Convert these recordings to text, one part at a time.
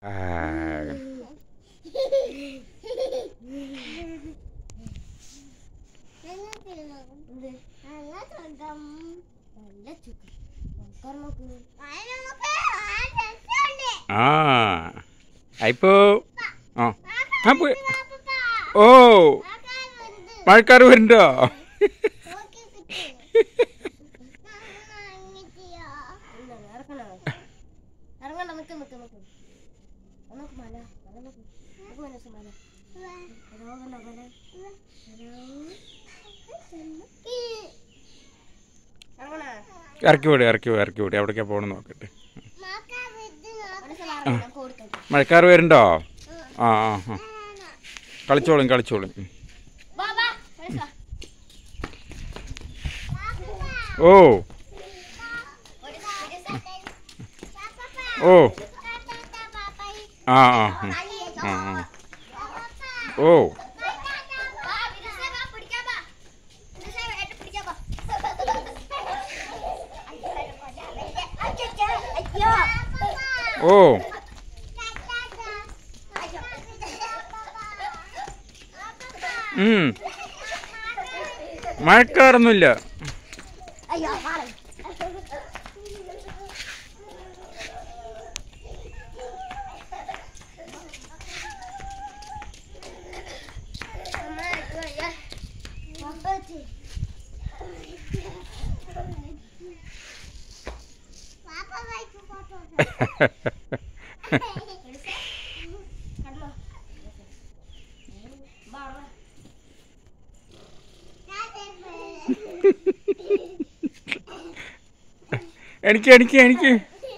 ആ, ആ അയിപ്പോ ആ ആ പോയി ഓ മഴക്കാർ വരുന്നുണ്ടോ ഇറങ്ങണ്ട നിക്ക് നിക്ക് നിക്ക് നമുക്ക് മല മല നോക്ക് നമുക്ക് മനസ്സ് മല ഹലോ കണ്ടോ മല ഇറങ്ങണ ഇറക്കി വിട് ഇറക്കി വിട് ഇറക്കി വിട് എവിടേക്കാ പോകണം നോക്കട്ടെ മനസ്സിലാറ നമുക്ക് കൊടുക്കാം മഴക്കാർ വരുന്നുണ്ടോ ആ ആ ആ കളിച്ചോളും കളിച്ചോളും ഉം. വാ വാ മനസ്സിലാ ഓ ഓ ആ ആ ഉം. ആ ആ ഓ ഓ ഉം. മഴക്കാറൊന്നുമില്ല അയ്യോ മാറി എനിക്ക് എനിക്ക് എനിക്ക്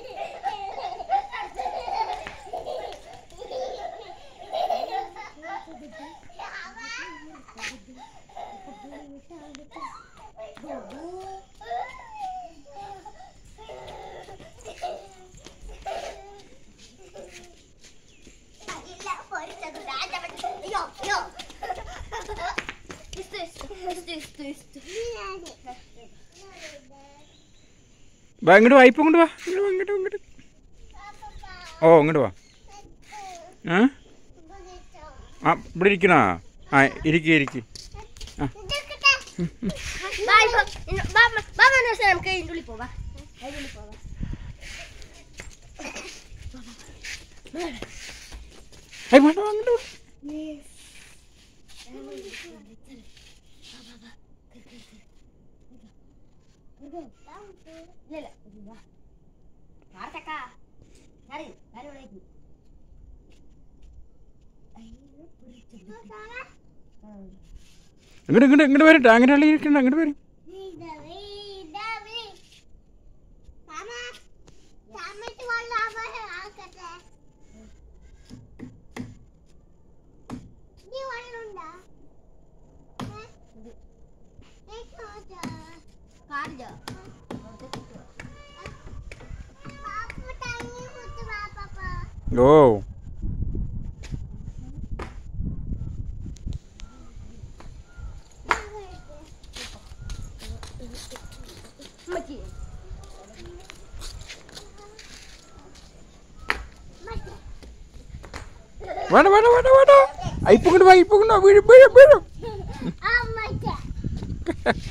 വാ ഇങ്ങോട്ട് വാ ഇപ്പം ഇങ്ങോട്ട് വാ ഇങ്ങോട്ട് വാ ഇങ്ങോട്ട് വാ, ഇങ്ങോട്ട് ഓ ഇങ്ങോട്ട് വാ ആ ആ ഇവിടെ ഇരിക്കണോ ആ ഇരിക്കി ഇരിക്കി നമുക്ക് ഇതിൻ്റെ ഉള്ളിൽ പോവാ അതിൻ്റെ ഉള്ളിൽ പോവാ ഏയ് വേണ്ട വാ, അങ്ങോട്ട് വാ. ഇല്ല ഇല്ല വാർത്തക്ക ആര് ആര് വിളിക്കും ഇങ്ങോട്ട് ഇങ്ങോട്ട് ഇങ്ങോട്ട് വരട്ടെ അങ്ങനെ അല്ലേ ഇരിക്കണ്ട അങ്ങോട്ട് വരും കാറില്ല ഓ ഉമ്മച്ചി വേണ്ട വേണ്ട വേണ്ട വേണ്ട ആ, ഇപ്പം ഇങ്ങോട്ട് വാ ഇപ്പം ഇങ്ങോട്ട് വാ വീഴും വീഴും വീഴും അമ്മച്ച